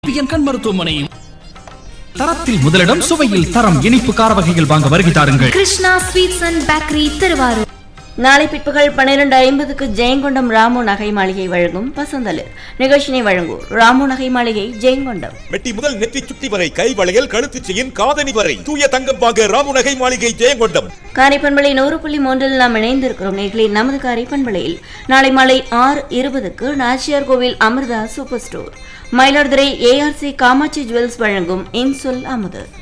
PN கண் மருத்துவமனை தரத்தில் முதலிடம் சுவையில் தரம் இனிப்பு கார வகைகள் வாங்க வருகை தாருங்கள் Krishna sweets and bakery Thiruvarur நாளை பிற்பகல் பன்னிரண்டு ஐம்பதுக்கு ஜெயங்கொண்டம் ராமு நகை மாளிகை வழங்கும் பசந்தலில் நிகழ்ச்சினை வழங்குவோர் ராமு நகை மாளிகை ஜெயங்கொண்டம் மெட்டி முதல் நெற்றி சுட்டி வரை கை வளையல் கழுத்துச் செயின் காதணி வரை தூய தங்கம் வாங்க ராமுநகை மாளிகை ஜெயங்கொண்டம் காரைப்பண்பளை நூறு புள்ளி மூன்றில் நாம் இணைந்திருக்கிறோம் நேர்களே நமது காரைப்பண்பளையில் நாளை மாலை ஆறு இருபதுக்கு Nachiyar Kovil Amirtha super store Mayiladuthurai A R C Kamatchi jewels வழங்கும் இன்சொல் அமுது